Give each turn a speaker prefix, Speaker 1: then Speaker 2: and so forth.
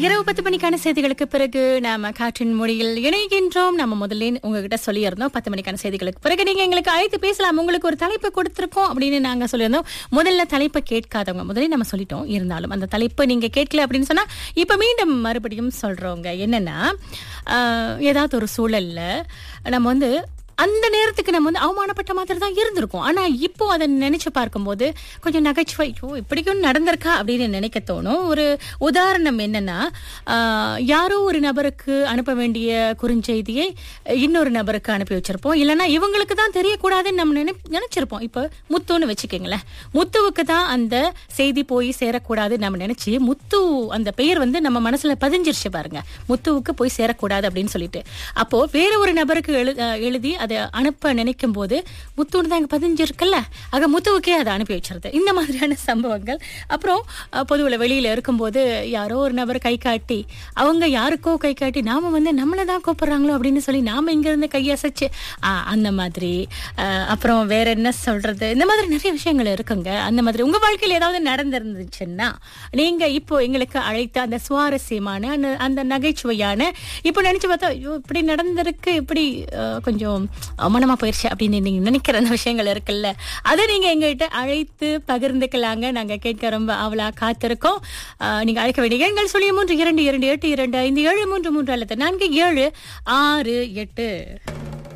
Speaker 1: இரவு பத்து மணிக்கான செய்திகளுக்கு பிறகு நாம காற்றின் மொழியில் இணைகின்றோம் நம்ம முதல்ல உங்ககிட்ட சொல்லியிருந்தோம் பத்து மணிக்கான செய்திகளுக்கு பிறகு நீங்க எங்களுக்கு அழைத்து பேசலாம் உங்களுக்கு ஒரு தலைப்பு கொடுத்திருக்கோம் அப்படின்னு நாங்க சொல்லியிருந்தோம் முதல்ல தலைப்பை கேட்காதவங்க முதல்ல நம்ம சொல்லிட்டோம் இருந்தாலும் அந்த தலைப்பை நீங்க கேட்கல அப்படின்னு சொன்னா இப்ப மீண்டும் மறுபடியும் சொல்றவங்க என்னன்னா ஆஹ், ஏதாவது ஒரு சூழல்ல நம்ம வந்து அந்த நேரத்துக்கு நம்ம வந்து அவமானப்பட்ட மாதிரி தான் இருந்திருக்கும் ஆனா இப்போ அதை நினைச்சு பார்க்கும்போது கொஞ்சம் நகைச்சுவை ஐயோ இப்படிக்கும் நடந்திருக்கா அப்படின்னு நினைக்க தோணும் ஒரு உதாரணம் என்னன்னா ஆஹ், யாரோ ஒரு நபருக்கு அனுப்ப வேண்டிய குறுஞ்செய்தியை இன்னொரு நபருக்கு அனுப்பி வச்சிருப்போம் இல்லைன்னா இவங்களுக்கு தான் தெரியக்கூடாதுன்னு நம்ம நினை நினைச்சிருப்போம் இப்போ முத்துன்னு வச்சுக்கோங்களேன் முத்துவுக்கு தான் அந்த செய்தி போய் சேரக்கூடாது நம்ம நினைச்சு முத்து அந்த பெயர் வந்து நம்ம மனசுல பதிஞ்சிருச்சு பாருங்க முத்துவுக்கு போய் சேரக்கூடாது அப்படின்னு சொல்லிட்டு அப்போ வேற ஒரு நபருக்கு எழு அஹ் எழுதி அதை அனுப்ப நினைக்கும் போது முத்துன்னு தான் இங்க பதிஞ்சிருக்குல்ல ஆக முத்துவுக்கே அதை அனுப்பி வச்சிருது இந்த மாதிரியான சம்பவங்கள் அப்புறம் அஹ், பொதுவுல வெளியில இருக்கும்போது யாரோ ஒரு நபர் கை காட்டி அவங்க யாருக்கோ கை காட்டி நாம வந்து நம்மளை தான் கூப்பிடுறாங்களோ அப்படின்னு சொல்லி நாம இங்க இருந்து கையசைச்சு ஆஹ், அந்த மாதிரி அஹ், அப்புறம் வேற என்ன சொல்றது இந்த மாதிரி நிறைய விஷயங்கள் இருக்குங்க அந்த மாதிரி உங்க வாழ்க்கையில் ஏதாவது நடந்திருந்துச்சுன்னா நீங்க இப்போ எங்களுக்கு அழைத்த அந்த சுவாரஸ்யமான அந்த- அந்த நகைச்சுவையான இப்போ நினைச்சு பார்த்தா ஐயோ இப்படி நடந்திருக்கு இப்படி அஹ், கொஞ்சம் அவமானமா போயிருச்சு அப்படின்னு நீங்க நினைக்கிற அந்த விஷயங்கள் இருக்குல்ல அதை நீங்க எங்ககிட்ட அழைத்து பகிர்ந்துக்கலாங்க நாங்க கேட்க ரொம்ப அவளா காத்திருக்கோம் அஹ், நீங்க அழைக்க வேண்டிய எண்கள் சொல்லி மூன்று இரண்டு இரண்டு எட்டு இரண்டு ஐந்து ஏழு மூன்று மூன்று அல்லது நான்கு ஏழு ஆறு எட்டு